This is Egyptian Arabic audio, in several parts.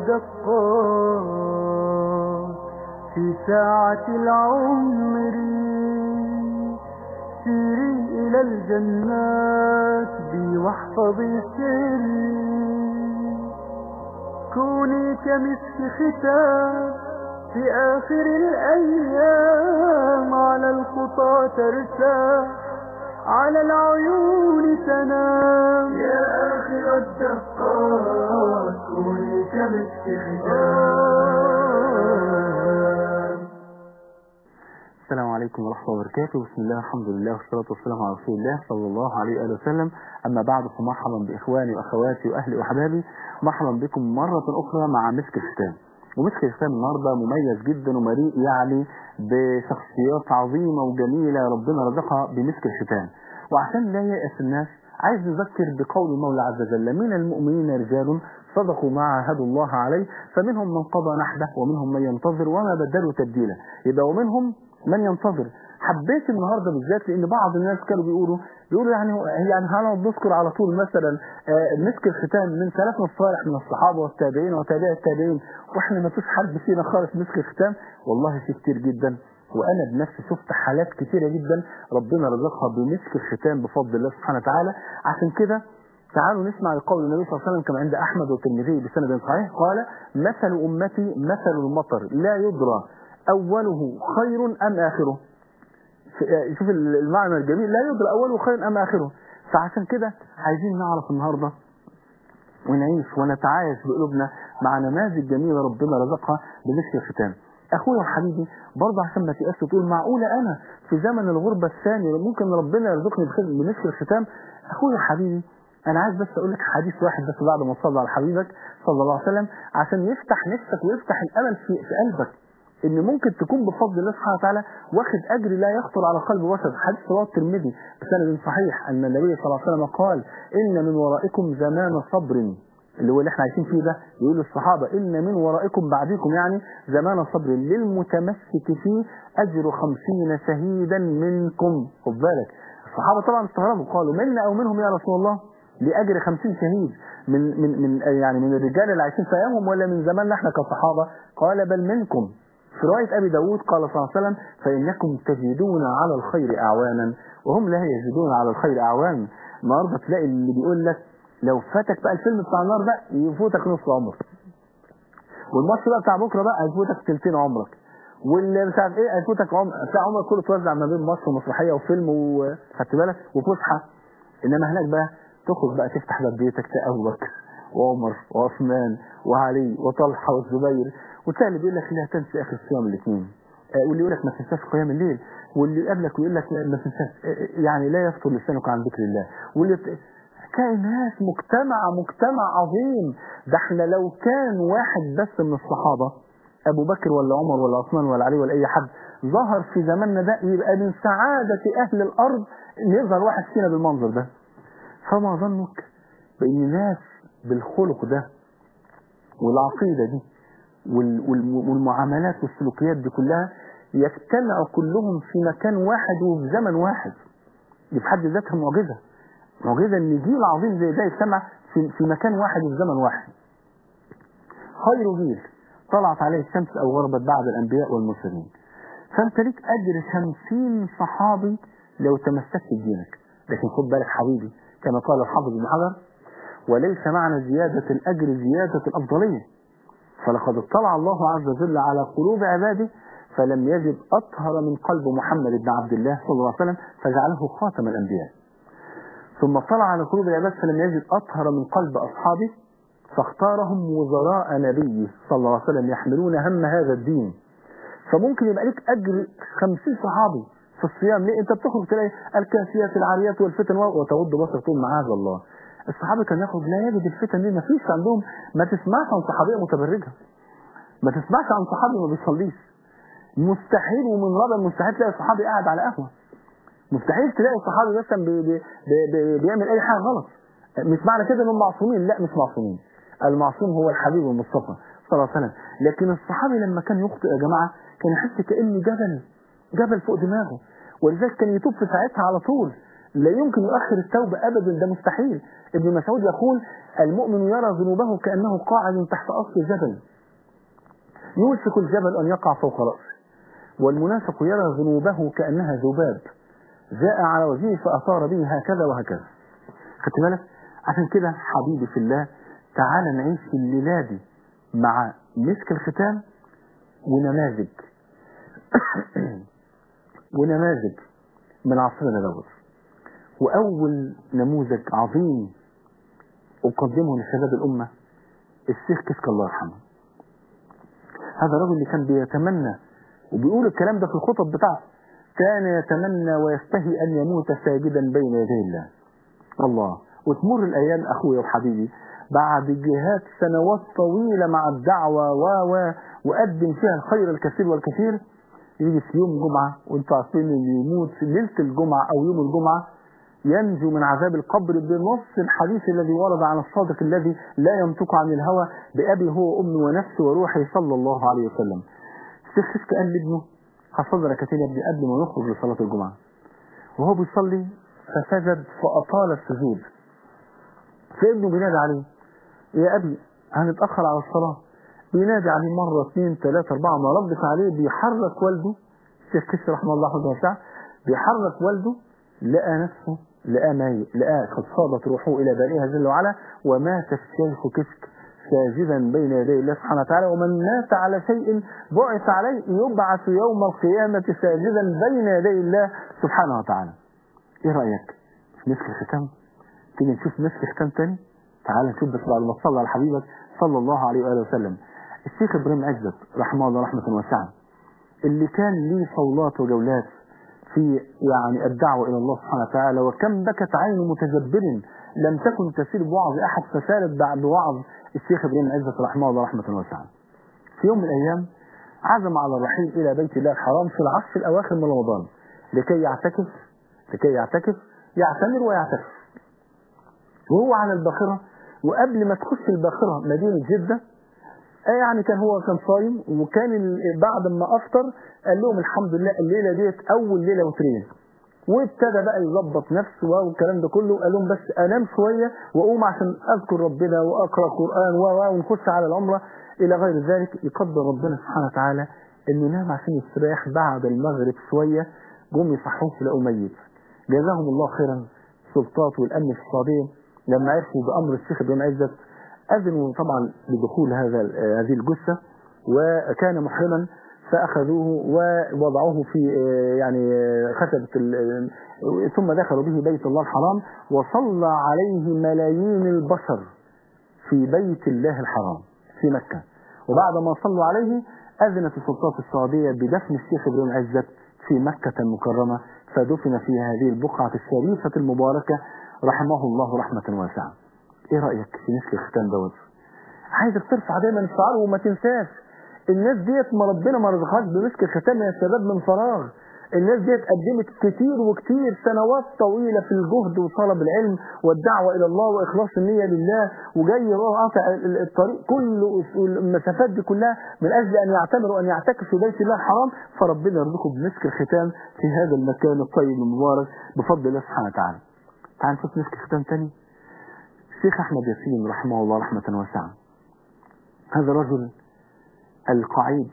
الدقات في ساعة العمر سيري إلى الجنات بي واحفظي سري كوني كمسك ختام في آخر الأيام على الخطى ترتاح على العيون تنام يا آخر الدقات كوني كمسك ختام السلام عليكم ورحمة الله وبركاته بسم الله الحمد لله والصلاة والسلام على رسول الله صلى الله عليه وآله وسلم أما بعد فمرحبا بإخواني وأخواتي وأهلي وأحبابي مرحبا بكم مرة أخرى مع مسك الختام ومسك الختام النهاردة مميز جدا ومليء يعني بشخصيات عظيمة وجميلة ربنا رزقها بمسك الختام وعشان لا يأس الناس عايز نذكر بقول المولى عز وجل من المؤمنين رجال صدقوا ما عاهدوا الله عليه فمنهم من قضى نحبه ومنهم من ينتظر وما بدلوا تبديلا يبقى ومنهم من ينتظر حبيت النهارده بالذات لان بعض الناس كانوا بيقولوا بيقولوا يعني يعني هنقعد نذكر على طول مثلا آه، مسك الختام من سلفنا الصالح من الصحابه والتابعين وتابع التابعين واحنا ما فيش حد فينا خالص مسك الختام والله في كتير جدا وانا بنفسي شفت حالات كتيره جدا ربنا رزقها بمسك الختام بفضل الله سبحانه وتعالى عشان كده تعالوا نسمع قول النبي صلى الله عليه وسلم كما عند احمد والترمذي بسند صحيح قال مثل امتي مثل المطر لا يدرى اوله خير ام اخره شوف المعنى الجميل لا يدرى اوله خير ام اخره فعشان كده عايزين نعرف النهارده ونعيش ونتعايش بقلوبنا مع نماذج جميله ربنا رزقها بمثل الختام اخويا وحبيبي برضه عشان ما تيأس تقول معقوله انا في زمن الغربه الثاني ممكن ربنا يرزقني بخير بمثل الختام اخويا وحبيبي انا عايز بس اقول لك حديث واحد بس بعد ما تصلي على حبيبك صلى الله عليه وسلم عشان يفتح نفسك ويفتح الامل في, في قلبك ان ممكن تكون بفضل الله سبحانه وتعالى واخد اجر لا يخطر على قلب بشر حديث رواه الترمذي بسند صحيح ان النبي صلى الله عليه وسلم قال ان من ورائكم زمان صبر اللي هو اللي احنا عايشين فيه ده يقول الصحابة إن من ورائكم بعدكم يعني زمان صبر للمتمسك فيه أجر خمسين شهيدا منكم خد بالك الصحابة طبعا استغربوا قالوا منا أو منهم يا رسول الله لأجر خمسين شهيد من من من يعني من الرجال اللي عايشين في أيامهم ولا من زماننا احنا كصحابة قال بل منكم في رواية أبي داود قال صلى الله عليه وسلم فإنكم تجدون على الخير أعوانا وهم لا يجدون على الخير أعوانا النهارده تلاقي اللي بيقول لك لو فاتك بقى الفيلم بتاع النار ده يفوتك نص عمرك والماتش بقى بتاع بكره بقى هيفوتك ثلثين عمرك واللي مش عارف ايه هيفوتك عمر تلاقي عمرك كله توزع ما بين ماتش ومسرحيه وفيلم وخدت بالك وفسحه انما هناك بقى تخرج بقى تفتح باب بيتك تلاقي ابو بكر وعمر وعثمان وعلي وطلحه والزبير وتلاقي اللي بيقول لك لا تنسى اخر الصيام الاثنين واللي يقول لك ما تنساش قيام الليل واللي يقابلك ويقول لك ما تنساش يعني لا يفتر لسانك عن ذكر الله واللي تلاقي ناس مجتمع مجتمع عظيم ده احنا لو كان واحد بس من الصحابة ابو بكر ولا عمر ولا عثمان ولا علي ولا اي حد ظهر في زماننا ده يبقى من سعادة اهل الارض ان يظهر واحد فينا بالمنظر ده فما ظنك بان ناس بالخلق ده والعقيدة دي والمعاملات والسلوكيات دي كلها يجتمعوا كلهم في مكان واحد وفي زمن واحد دي في حد ذاتها معجزه معجزة ان جيل عظيم زي ده يجتمع في, في مكان واحد وفي زمن واحد خير جيل طلعت عليه الشمس او غربت بعد الانبياء والمرسلين فانت ليك اجر خمسين صحابي لو تمسكت بدينك لكن خد بالك حبيبي كما قال الحافظ ابن حجر وليس معنى زيادة الاجر زيادة الافضلية فلقد اطلع الله عز وجل على قلوب عباده فلم يجد اطهر من قلب محمد بن عبد الله صلى الله عليه وسلم فجعله خاتم الانبياء ثم اطلع على قلوب العباد فلم يجد أطهر من قلب أصحابه فاختارهم وزراء نبيه صلى الله عليه وسلم يحملون هم هذا الدين فممكن يبقى لك أجر خمسين صحابي في الصيام ليه أنت بتخرج تلاقي الكاسيات العاريات والفتن وتغض بصر تقول معاذ الله الصحابة كان يخرج لا يجد الفتن دي ما فيش عندهم ما تسمعش عن صحابية متبرجة ما تسمعش عن صحابي ما بيصليش مستحيل ومن رابع مستحيل تلاقي صحابي قاعد على قهوه مستحيل تلاقي صحابي مثلا بي بي بي بيعمل اي حاجه غلط مش معنى كده انهم معصومين لا مش معصومين المعصوم هو الحبيب المصطفى صلى الله عليه وسلم لكن الصحابي لما كان يخطئ يا جماعه كان يحس كانه جبل جبل فوق دماغه ولذلك كان يتوب في ساعتها على طول لا يمكن يؤخر التوبة أبدا ده مستحيل ابن مسعود يقول المؤمن يرى ذنوبه كأنه قاعد تحت أصل جبل يوشك الجبل أن يقع فوق رأسه والمنافق يرى ذنوبه كأنها ذباب جاء على وجهه فأثار به هكذا وهكذا خدت بالك عشان كده حبيبي في الله تعال نعيش في الليلة دي مع مسك الختام ونماذج ونماذج من عصرنا دوت وأول نموذج عظيم أقدمه لشباب الأمة الشيخ كسك الله يرحمه هذا الرجل اللي كان بيتمنى وبيقول الكلام ده في الخطب بتاعته كان يتمنى ويستهي أن يموت ساجدا بين يدي الله الله وتمر الأيام أخويا وحبيبي بعد جهات سنوات طويلة مع الدعوة و و وقدم فيها الخير الكثير والكثير يجي في يوم جمعة وانتوا عارفين اللي يموت في ليلة الجمعة أو يوم الجمعة ينجو من عذاب القبر بنص الحديث الذي ورد عن الصادق الذي لا ينطق عن الهوى بأبي هو أمي ونفسي وروحي صلى الله عليه وسلم الشيخ شفت قال لابنه هصلي ركعتين يا ابني قبل ما نخرج لصلاة الجمعة وهو بيصلي فسجد فأطال السجود فابنه بينادي عليه يا أبي هنتأخر على الصلاة بينادي عليه مرة اثنين ثلاثة أربعة ما ردش عليه بيحرك والده الشيخ كشف رحمه الله حفظه وسع بيحرك والده لقى نفسه لقى ميت لقى قد صادت روحه إلى بارئها جل وعلا ومات الشيخ كشك ساجدا بين يدي الله سبحانه وتعالى ومن مات على شيء بعث عليه يبعث يوم القيامة ساجدا بين يدي الله سبحانه وتعالى ايه رأيك في مسك الختام تيجي نشوف مسك الختام تاني تعال نشوف بس بعد ما تصلى على حبيبك صلى الله عليه وآله وسلم الشيخ ابراهيم عزت رحمه الله رحمة واسعة اللي كان ليه صولات وجولات في يعني الدعوة إلى الله سبحانه وتعالى وكم بكت عين متجبر لم تكن تسير بوعظ أحد فسالت بعد وعظ الشيخ ابراهيم عزت رحمه الله رحمة واسعة في يوم من الأيام عزم على الرحيل إلى بيت الله الحرام في العشر الأواخر من رمضان لكي يعتكف لكي يعتكف يعتمر ويعتكف وهو على الباخرة وقبل ما تخش الباخرة مدينة جدة يعني كان هو كان صايم وكان بعد ما افطر قال لهم الحمد لله الليله ديت اول ليله وترين وابتدى بقى يظبط نفسه والكلام ده كله قال لهم بس انام شويه واقوم عشان اذكر ربنا واقرا قران ونخش على العمره الى غير ذلك يقدر ربنا سبحانه وتعالى انه نام عشان يستريح بعد المغرب شويه جم يصحوه لقوا ميت جزاهم الله خيرا السلطات والامن في السعوديه لما عرفوا بامر الشيخ ابراهيم عزت أذنوا طبعا بدخول هذا هذه الجثة وكان محرما فأخذوه ووضعوه في يعني خشبة ثم دخلوا به بيت الله الحرام وصلى عليه ملايين البشر في بيت الله الحرام في مكة وبعد ما صلوا عليه أذنت السلطات السعودية بدفن الشيخ ابراهيم عزت في مكة المكرمة فدفن في هذه البقعة الشريفة المباركة رحمه الله رحمة واسعة ايه رأيك في مسك الختام دوت عايزك ترفع دايما الشعار وما تنساش الناس ديت ما ربنا ما رزقهاش بمسك الختام يا شباب من فراغ الناس ديت قدمت كتير وكتير سنوات طويلة في الجهد وطلب العلم والدعوة إلى الله وإخلاص النية لله وجاي قاطع الطريق كل المسافات دي كلها من أجل أن يعتمروا وأن يعتكفوا في بيت الله الحرام فربنا يرزقهم بمسك الختام في هذا المكان الطيب المبارك بفضل الله سبحانه وتعالى تعال نشوف مسك الختام تاني الشيخ أحمد ياسين رحمه الله رحمة واسعة هذا الرجل القعيد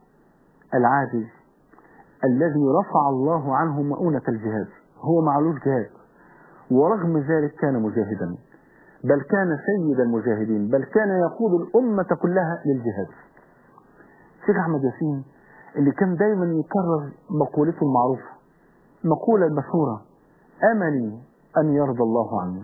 العاجز الذي رفع الله عنه مؤونة الجهاد هو معلوش جهاد ورغم ذلك كان مجاهدا بل كان سيد المجاهدين بل كان يقود الأمة كلها للجهاد الشيخ أحمد ياسين اللي كان دايما يكرر مقولته المعروفة مقولة المشهورة أملي أن يرضى الله عني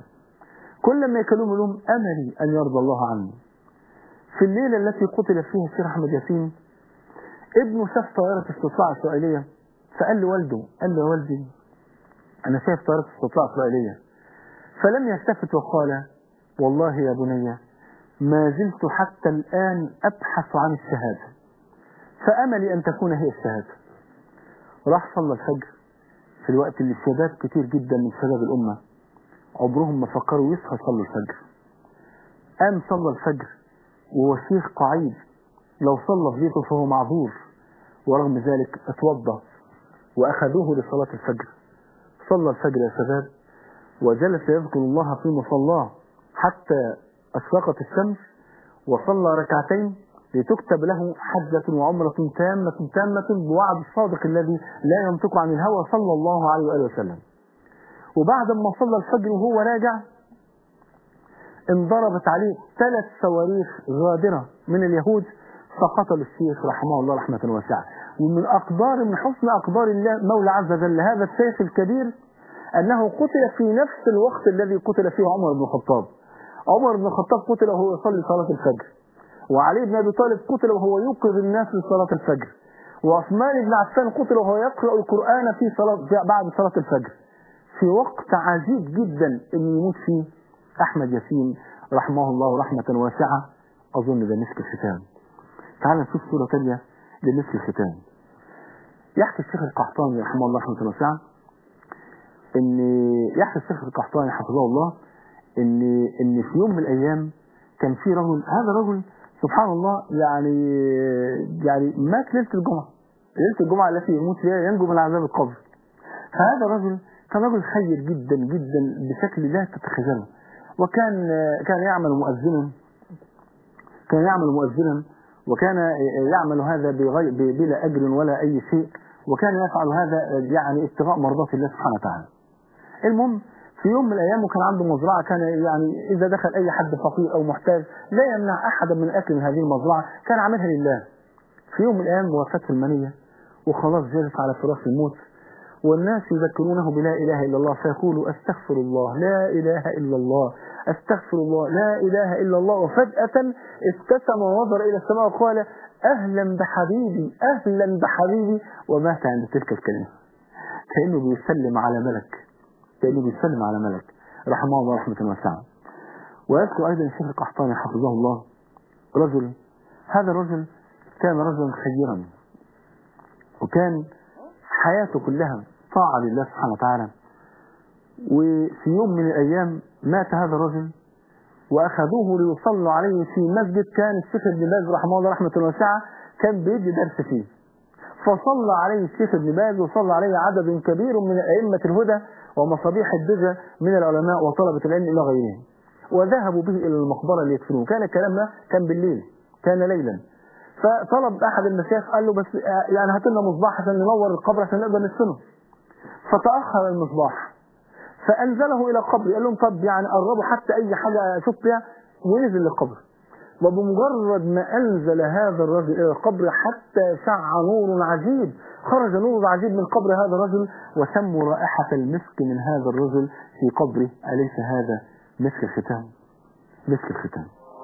كل ما يكلموا لهم أملي أن يرضى الله عني في الليلة التي قتل فيها الشيخ أحمد ياسين ابنه شاف طائرة استطلاع إسرائيلية فقال لوالده قال له يا والدي أنا شايف طائرة استطلاع إسرائيلية فلم يلتفت وقال والله يا بني ما زلت حتى الآن أبحث عن الشهادة فأملي أن تكون هي الشهادة راح صلى الفجر في الوقت اللي الشباب كتير جدا من شباب الأمة عمرهم ما فكروا يصحوا يصلوا الفجر قام صلى الفجر وهو شيخ قعيد لو صلى في بيته فهو معذور ورغم ذلك اتوضى واخذوه لصلاة الفجر صلى الفجر يا شباب وجلس يذكر الله في مصلاه حتى أشرقت الشمس وصلى ركعتين لتكتب له حجة وعمرة تامة تامة بوعد الصادق الذي لا ينطق عن الهوى صلى الله عليه وآله وسلم وبعد ما صلى الفجر وهو راجع انضربت عليه ثلاث صواريخ غادرة من اليهود فقتلوا الشيخ رحمه الله رحمة واسعة ومن أقدار من حسن أقدار الله مولى عز وجل هذا الشيخ الكبير أنه قتل في نفس الوقت الذي قتل فيه عمر بن الخطاب عمر بن الخطاب قتل وهو يصلي صلاة الفجر وعلي بن أبي طالب قتل وهو يوقظ الناس لصلاة الفجر وعثمان بن عفان قتل وهو يقرأ القرآن في صلاة بعد صلاة الفجر في وقت عجيب جدا أن يموت فيه أحمد ياسين رحمه الله رحمة واسعة أظن ده مسك الختام تعال نشوف صورة تانية لمسك الختام يحكي الشيخ القحطاني رحمه الله رحمة واسعة ان يحيى الشيخ القحطاني حفظه الله ان ان في يوم من الايام كان في رجل هذا الرجل سبحان الله يعني يعني مات ليله الجمعه ليله الجمعه التي يموت فيها ينجو من عذاب القبر فهذا الرجل كان رجل خير جدا جدا بشكل لا تتخيله وكان كان يعمل مؤذنا كان يعمل مؤذنا وكان يعمل هذا بغير بلا اجر ولا اي شيء وكان يفعل هذا يعني ابتغاء مرضات الله سبحانه وتعالى المهم في يوم من الايام وكان عنده مزرعه كان يعني اذا دخل اي حد فقير او محتاج لا يمنع احدا من الاكل من هذه المزرعه كان عاملها لله في يوم من الايام وفاته المنيه وخلاص جالس على فراش الموت والناس يذكرونه بلا اله الا الله فيقول استغفر الله لا اله الا الله استغفر الله لا اله الا الله وفجاه ابتسم ونظر الى السماء وقال اهلا بحبيبي اهلا بحبيبي ومات عند تلك الكلمه كانه بيسلم على ملك كانه بيسلم على ملك رحمه الله رحمه واسعه ويذكر ايضا الشيخ القحطاني حفظه الله رجل هذا الرجل كان رجلا خيرا وكان حياته كلها طاعة لله سبحانه وتعالى وفي يوم من الأيام مات هذا الرجل وأخذوه ليصلوا عليه في مسجد كان الشيخ ابن باز رحمه الله رحمة واسعة كان بيدي درس فيه فصلى عليه الشيخ ابن باز وصلى عليه عدد كبير من أئمة الهدى ومصابيح الدجى من العلماء وطلبة العلم إلى غيرهم وذهبوا به إلى المقبرة ليدفنوه كان الكلام ده كان بالليل كان ليلا فطلب احد المشايخ قال له بس يعني هات لنا مصباح عشان ننور القبر عشان نقدر ندفنه فتاخر المصباح فانزله الى القبر قال لهم طب يعني قربوا حتى اي حاجه اشوف بيها ونزل للقبر وبمجرد ما انزل هذا الرجل الى القبر حتى شع نور عجيب خرج نور عجيب من قبر هذا الرجل وشموا رائحه المسك من هذا الرجل في قبره اليس هذا مسك الختام مسك الختام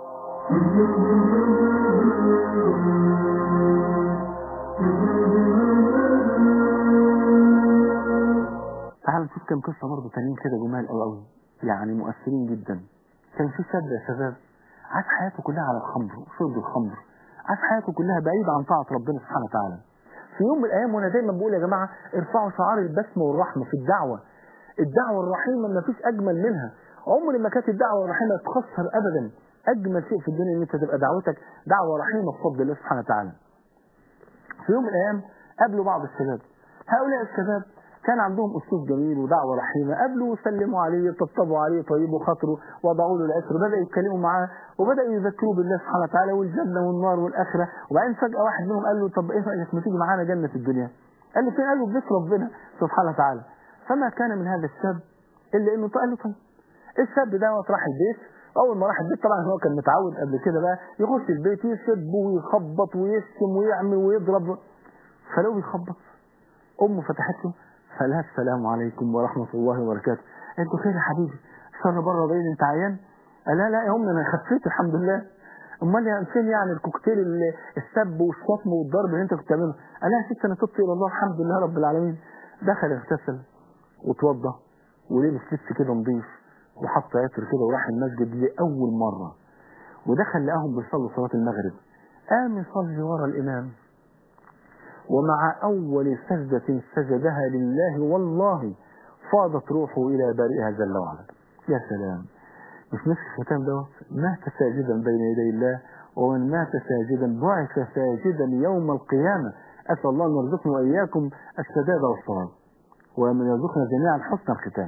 تعال نشوف كم قصة برضه تانيين كده جمال قوي قوي يعني مؤثرين جدا كان في شاب يا شباب عاش حياته كلها على الخمر وشرب الخمر عاش حياته كلها بعيد عن طاعة ربنا سبحانه وتعالى في يوم من الأيام وأنا دايما بقول يا جماعة ارفعوا شعار البسمة والرحمة في الدعوة الدعوة الرحيمة ما فيش أجمل منها عمر ما كانت الدعوة الرحيمة تخسر أبدا أجمل شيء في الدنيا إن أنت تبقى دعوتك دعوة رحيمة بفضل الله سبحانه وتعالى في يوم من الأيام قابلوا بعض الشباب هؤلاء الشباب كان عندهم اسلوب جميل ودعوه رحيمه قابلوا وسلموا عليه طبطبوا عليه طيبوا خاطره وضعوا له العطر بداوا يتكلموا معاه وبداوا يذكروه بالله سبحانه وتعالى والجنه والنار والاخره وبعدين فجاه واحد منهم قال له طب ايه رايك ما تيجي معانا جنه الدنيا قال له فين قال له بذكر ربنا سبحانه وتعالى فما كان من هذا الشاب الا انه قال له طيب الشاب ده راح البيت اول ما راح البيت طبعا هو كان متعود قبل كده بقى يخش البيت يسب ويخبط ويشتم ويعمل ويضرب فلو بيخبط امه فتحت له فلا السلام عليكم ورحمة الله وبركاته انتوا خير يا حبيبي شر بره باين انت عيان قال لا لا يا امي انا خفيت الحمد لله امال يا فين يعني الكوكتيل اللي السب والشتم والضرب اللي انت كنت بتعمله قال لا يا ست انا تبت الى الله الحمد لله رب العالمين دخل اغتسل وتوضى ولبس لبس كده نظيف وحط عطر كده وراح المسجد لاول مره ودخل لقاهم بيصلوا صلاه المغرب قام يصلي ورا الامام ومع أول سجدة سجدها لله والله فاضت روحه إلى بارئها جل وعلا يا سلام مش نفس الختام دوت مات ساجدا بين يدي الله ومن مات ساجدا بعث ساجدا يوم القيامة أسأل الله أن يرزقنا وإياكم السداد والصواب ومن يرزقنا جميعا حسن الختام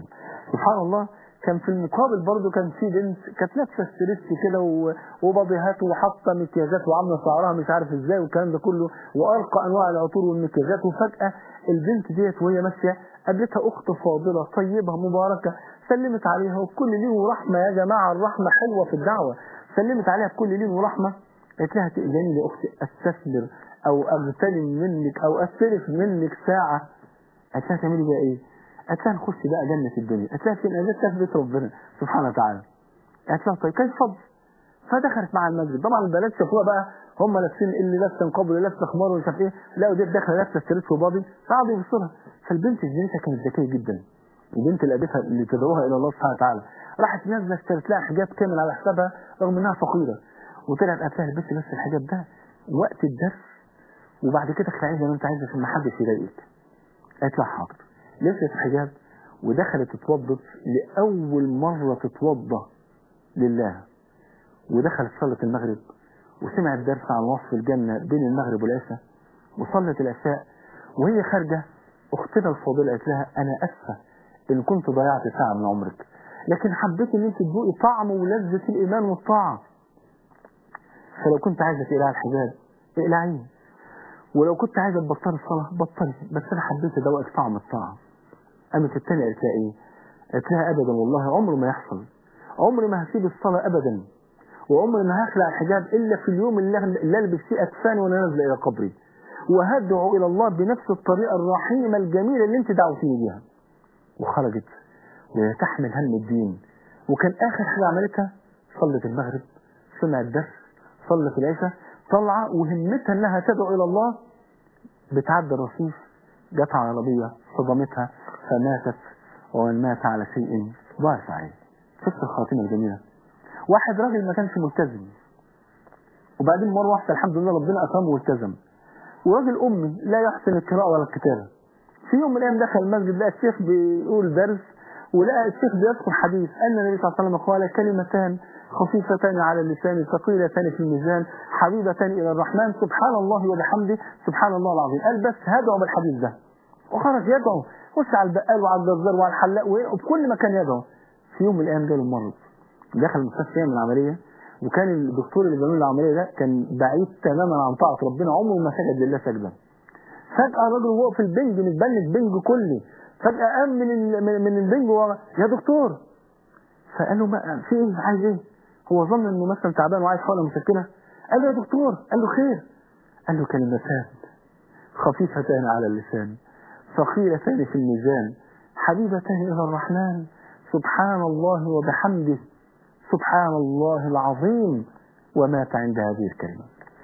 سبحان الله كان في المقابل برضه كان في بنت كانت لابسه ستريتش كده و- وبضيهات وحاطه مكياجات وعامله شعرها مش عارف ازاي والكلام ده كله وارقى انواع العطور والمكياجات وفجاه البنت ديت وهي ماشيه قابلتها اخت فاضله طيبه مباركه سلمت عليها وبكل لين ورحمه يا جماعه الرحمه حلوه في الدعوه سلمت عليها بكل لين ورحمه قالت لها تأذني يا اختي استثمر او اغتنم منك او استلف منك ساعه قالت لها تعملي بقى ايه؟ قالت لها نخش بقى جنة الدنيا قالت لها فين؟ قالت لها في بيت ربنا سبحانه وتعالى قالت لها طيب كيف فضل فدخلت مع المسجد طبعا البنات شافوها بقى هم لابسين اللي لابسه نقاب واللي لابسه خمار ومش عارف ايه لقوا دي داخله لابسه ستريتش وبابي قعدوا يبصوا لها فالبنت الجنسه كانت ذكيه جدا البنت اللي قابلتها اللي تدعوها الى الله سبحانه وتعالى راحت نازله اشترت لها حجاب كامل على حسابها رغم انها فقيره وطلعت قالت لها البنت بس الحجاب ده وقت الدرس وبعد كده اخلعيه زي ما انت عايزه عشان ما حدش يضايقك قالت لها حاضر لبست الحجاب ودخلت اتوضت لأول مرة تتوضى لله ودخلت صلت المغرب وسمعت درس عن وصف الجنة بين المغرب والعشاء وصلت العشاء وهي خارجة أختنا الفاضلة قالت لها أنا أسفة إن كنت ضيعت ساعة من عمرك لكن حبيت إن أنت تذوقي طعم ولذة الإيمان والطاعة فلو كنت عايزة تقلع الحجاب اقلعيه ولو كنت عايزة تبطلي الصلاة بطلي بس أنا حبيت أدوقك طعم الطاعة قامت التانية قالت لها إيه؟ قالت لها أبدا والله عمره ما يحصل عمري ما هسيب الصلاة أبدا وعمري ما هخلع الحجاب إلا في اليوم اللي اللي ألبس فيه أكفاني وأنا نازلة إلى قبري وهدعو إلى الله بنفس الطريقة الرحيمة الجميلة اللي أنت دعوتيني بيها وخرجت وهي تحمل هم الدين وكان آخر حاجة عملتها صلت المغرب سمعت درس صلت العشاء طالعة وهمتها إنها تدعو إلى الله بتعدي الرصيف جت عربية صدمتها فماتت ومن مات على شيء ضعف عليه شفت الخاتمة الجميلة واحد راجل ما كانش ملتزم وبعدين مرة واحدة الحمد لله ربنا أكرمه والتزم وراجل أمي لا يحسن القراءة ولا الكتابة في يوم من الأيام دخل المسجد لقى الشيخ بيقول درس ولقى الشيخ بيذكر حديث أن النبي صلى الله عليه وسلم قال كلمتان خفيفتان على اللسان ثقيلتان في الميزان حبيبتان إلى الرحمن سبحان الله وبحمده سبحان الله العظيم قال بس هدعوا بالحديث ده وخرج يدعو خش على البقال وعلى الجزار وعلى الحلاق وفي كل مكان يدعو في يوم من الأيام جاله المرض دخل المستشفى يعمل عملية وكان الدكتور اللي بيعمل العملية ده كان بعيد تماما عن طاعة ربنا عمره ما سجد لله سجدا فجأة الراجل وهو في البنج متبنج بنج كلي فجأة قام من ال- من من البنج ورا يا دكتور فقال له ما في ايه عايز ايه؟ هو ظن انه مثلا تعبان وعايز حاله مسكنه قال له يا دكتور قال له خير قال له كلمتان خفيفتان على اللسان ثقيلتان في الميزان حبيبتان الى الرحمن سبحان الله وبحمده سبحان الله العظيم ومات عند هذه الكلمة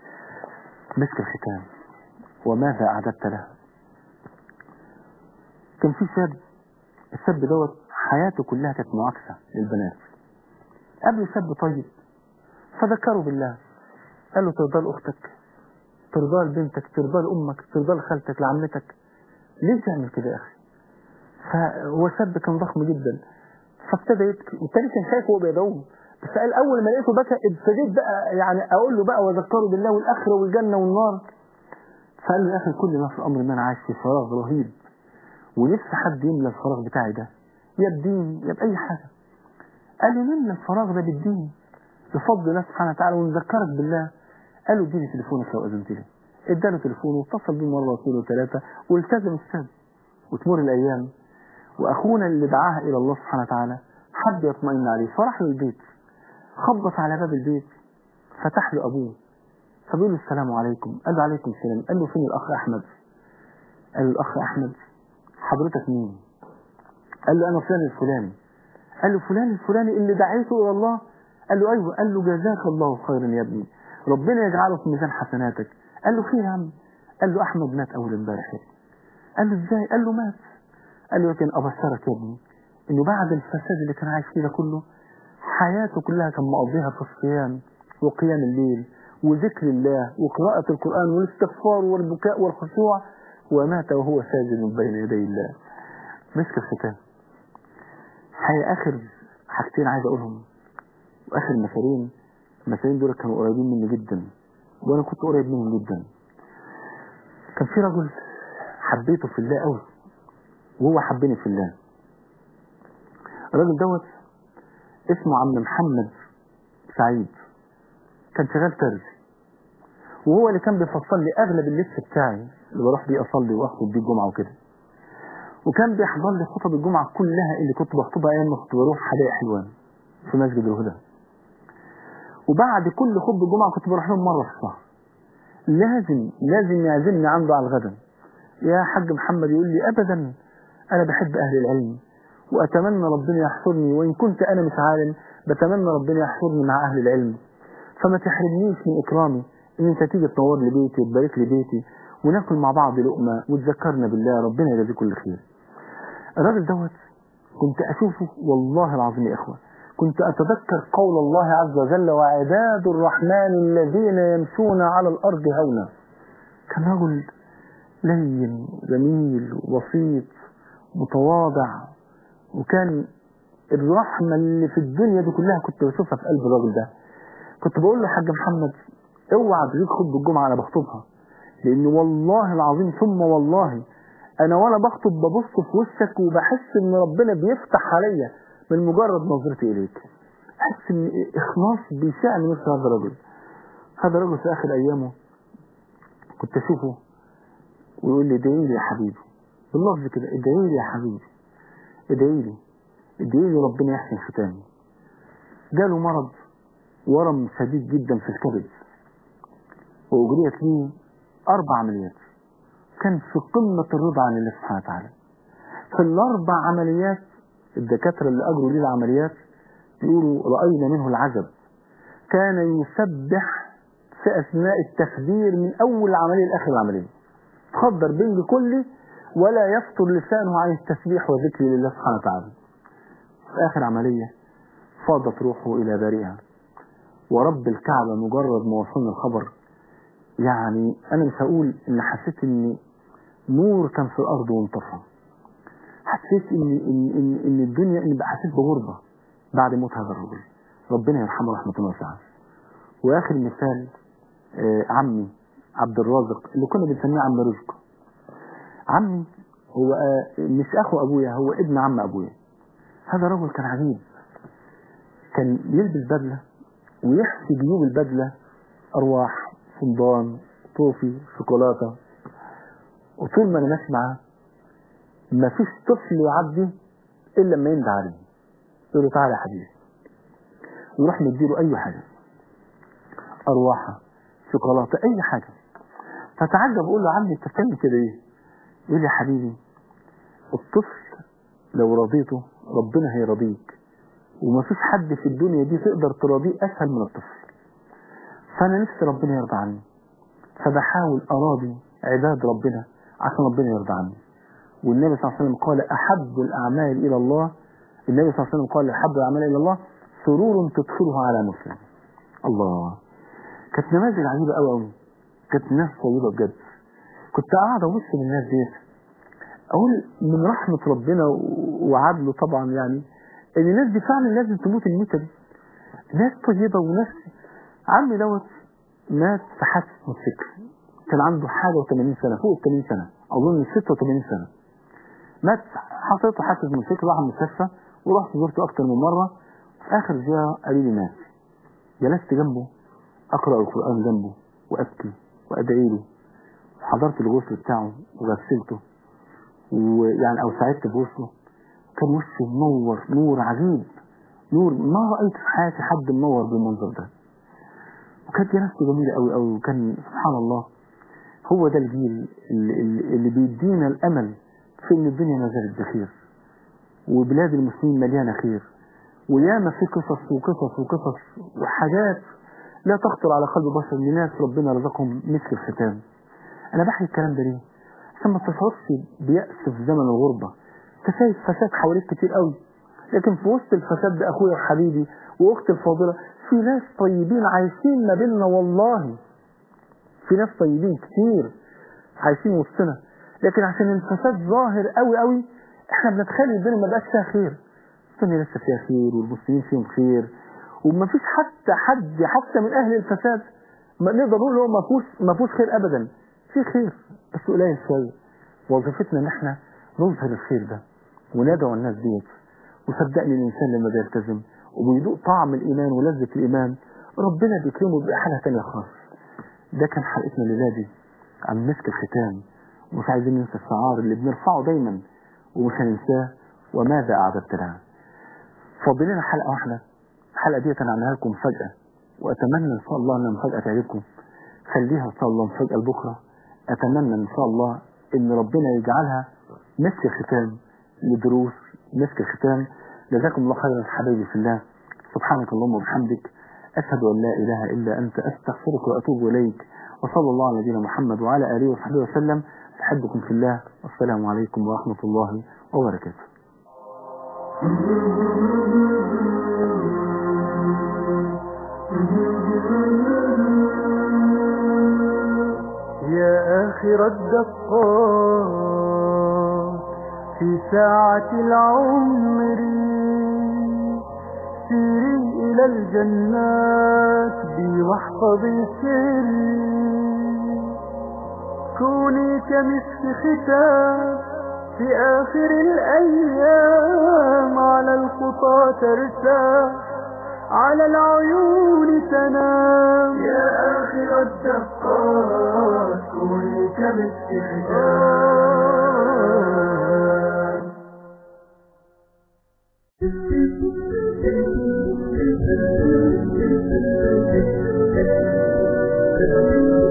مسك الختام وماذا أعددت له كان في شاب الشاب دوت حياته كلها كانت معاكسة للبنات قبل شاب طيب فذكروا بالله قال له ترضى لأختك ترضى لبنتك ترضى لأمك ترضى لخالتك لعمتك ليه تعمل كده يا أخي فهو شاب كان ضخم جدا فابتدى يبكي والتاني كان شايفه وهو بيدعوه بس قال اول ما لقيته بكى ابتديت بقى يعني اقول له بقى وذكره بالله والاخره والجنه والنار فقال له يا اخي كل ما في الامر ان انا عايش في فراغ رهيب ونفسي حد يملى الفراغ بتاعي ده يا بدين يا باي حاجه قال لي نملى الفراغ ده بالدين بفضل الله سبحانه وتعالى ونذكرك بالله قال له اديني تليفونك لو اذنت لي اداله تليفونه واتصل بيه مره واثنين وثلاثه والتزم السبب وتمر الايام واخونا اللي دعاها الى الله سبحانه وتعالى حب يطمئن عليه فراح له البيت خبط على باب البيت فتح له ابوه فبيقول له السلام عليكم قال له عليكم السلام قال له فين الاخ احمد قال له الاخ احمد حضرتك مين قال له انا فلان الفلاني قال له فلان الفلاني اللي دعيته الى الله قال له ايوه قال له جزاك الله خيرا يا ابني ربنا يجعله في ميزان حسناتك قال له خير يا عم قال له احمد مات اول امبارح يا ابني. قال له ازاي قال له مات قال له لكن ابشرك يا ابني انه بعد الفساد اللي كان عايش فيه ده كله حياته كلها كان مقضيها في الصيام وقيام الليل وذكر الله وقراءة القرآن والاستغفار والبكاء والخشوع ومات وهو ساجد بين يدي الله مسك الختام هي آخر حاجتين عايز أقولهم وآخر مثالين المثالين دول كانوا قريبين مني جدا وأنا كنت قريب منهم جدا كان في رجل حبيته في الله قوي وهو حبني في الله الراجل دوت اسمه عم محمد سعيد كان شغال ترزي وهو اللي كان بيفصل لي اغلب اللبس بتاعي اللي بروح بيه اصلي واخطب بيه الجمعه وكده وكان بيحضر لي خطب الجمعه كلها اللي كنت بخطبها ايام ما كنت بروح حدائق حلوان في مسجد الهدى وبعد كل خطب الجمعه كنت بروح لهم مره في الشهر لازم لازم يعزمني عنده على الغدا يا حاج محمد يقول لي ابدا انا بحب اهل العلم واتمنى ربنا يحشرني وان كنت انا مش عالم بتمنى ربنا يحشرني مع اهل العلم فما تحرمنيش من اكرامي ان انت تيجي تنور لي بيتي وتبارك لي بيتي وناكل مع بعض لقمه وتذكرنا بالله ربنا يجازيه كل خير. الراجل دوت كنت اشوفه والله العظيم يا اخوه كنت اتذكر قول الله عز وجل وعباد الرحمن الذين يمشون على الارض هونا. كان رجل لين جميل وبسيط متواضع وكان الرحمة اللي في الدنيا دي كلها كنت بشوفها في قلب الراجل ده كنت بقول له حاج محمد اوعى تجيب خطبة الجمعة انا بخطبها لان والله العظيم ثم والله انا وانا بخطب ببص في وشك وبحس ان ربنا بيفتح عليا من مجرد نظرتي اليك احس ان اخلاص بيشعني مثل هذا الرجل هذا الرجل في اخر ايامه كنت اشوفه ويقول لي ادعي لي يا حبيبي باللفظ كده ادعي لي يا حبيبي ادعي لي ادعي لي ربنا يحسن ختامي جاله مرض ورم شديد جدا في الكبد وأجريت ليه أربع عمليات كان في قمة الرضا عن الله سبحانه وتعالى في الأربع عمليات الدكاترة اللي أجروا ليه العمليات بيقولوا رأينا منه العجب كان يسبح في أثناء التخدير من أول عملية لآخر العملية تخدر بنج كلي ولا يفتر لسانه عن التسبيح والذكر لله سبحانه وتعالى في آخر عملية فاضت روحه إلى بارئها ورب الكعبة مجرد ما وصلنا الخبر يعني أنا مش هقول إن حسيت إن نور كان في الأرض وانطفى حسيت إن إن إن, إن الدنيا إن بقى حسيت بغربة بعد موت هذا الرجل ربنا يرحمه رحمة واسعة وآخر مثال آه عمي عبد الرازق اللي كنا بنسميه عم رزق عمي هو آه مش أخو أبويا هو ابن عم أبويا هذا رجل كان عجيب كان يلبس بدلة ويحشي جيوب البدلة أرواح صندان طوفي شوكولاتة وطول ما أنا ماشي معاه ما فيش طفل يعدي إلا لما يندى عليه يقول له تعالى يا حبيبي ويروح مديله أي حاجة أرواحة شوكولاتة أي حاجة فتعجب أقول له عمي أنت بتعمل كده إيه؟ يقول لي يا حبيبي الطفل لو رضيته ربنا هيرضيك ومفيش حد في الدنيا دي تقدر تراضيه اسهل من الطفل فانا نفسي ربنا يرضى عني فبحاول اراضي عباد ربنا عشان ربنا يرضى عني والنبي صلى الله عليه وسلم قال احب الاعمال الى الله النبي صلى الله عليه وسلم قال احب الاعمال الى الله سرور تدخلها على مسلم الله كانت نماذج عجيبه قوي قوي كانت ناس طيبه بجد كنت قاعد ابص للناس ديت اقول من رحمه ربنا وعدله طبعا يعني ان الناس دي فعلا لازم تموت الموتة دي ناس طيبة وناس عمي دوت مات في حادث موتوسيكل كان عنده حاجة و80 سنة فوق ال 80 سنة أظن 86 سنة مات حصلت له حادثة موتوسيكل راح المستشفى ورحت زرته أكتر من مرة في آخر زيارة قالوا لي مات جلست جنبه أقرأ القرآن جنبه وأبكي وأدعي له حضرت الغسل بتاعه وغسلته ويعني أو ساعدت في غسله كان وشه منور نور عجيب نور ما رأيت في حياتي حد منور بالمنظر ده وكانت جنازته جميلة قوي قوي وكان سبحان الله هو ده الجيل اللي, اللي بيدينا الأمل في إن الدنيا ما زالت بخير وبلاد المسلمين مليانة خير وياما في قصص وقصص وقصص وحاجات لا تخطر على قلب بشر لناس ربنا رزقهم مثل الختام أنا بحكي الكلام ده ليه؟ عشان ما تشعرش بيأس في زمن الغربة انت شايف فساد حواليك كتير قوي لكن في وسط الفساد ده اخويا وحبيبي واختي الفاضله في ناس طيبين عايشين ما بيننا والله في ناس طيبين كتير عايشين وسطنا لكن عشان الفساد ظاهر قوي قوي احنا بنتخيل الدنيا ما بقاش فيها خير الدنيا لسه فيها خير والمسلمين فيهم خير وما فيش حتى حد حتى من اهل الفساد ما نقدر نقول هو ما فيهوش ما فيهوش خير ابدا في خير بس قليل شويه وظيفتنا ان احنا نظهر الخير ده وندعو الناس ديت وصدقني الإنسان لما بيلتزم وبيدوق طعم الإيمان ولذة الإيمان ربنا بيكرمه بحالة تانية خالص ده كان حلقتنا الليلة دي عن مسك الختام ومش عايزين ننسى الشعار اللي بنرفعه دايما ومش هننساه وماذا أعددت لها فاضل لنا حلقة واحدة الحلقة دي أنا عاملها لكم فجأة وأتمنى إن شاء الله إن المفاجأة تعجبكم خليها إن شاء الله مفاجأة لبكرة أتمنى إن شاء الله إن ربنا يجعلها مسك الختام لدروس مسك الختام جزاكم الله خيرا حبايبي في الله سبحانك اللهم وبحمدك أشهد أن لا إله إلا أنت أستغفرك وأتوب إليك وصلى الله على نبينا محمد وعلى آله وصحبه وسلم أحبكم في الله والسلام عليكم ورحمة الله وبركاته يا آخر الدقات في ساعة العمر سيري إلى الجنات بمحفظ السر كوني كمسك ختام في آخر الأيام على الخطى ترتاح على العيون تنام يا آخر الدقات كوني كمسك ختام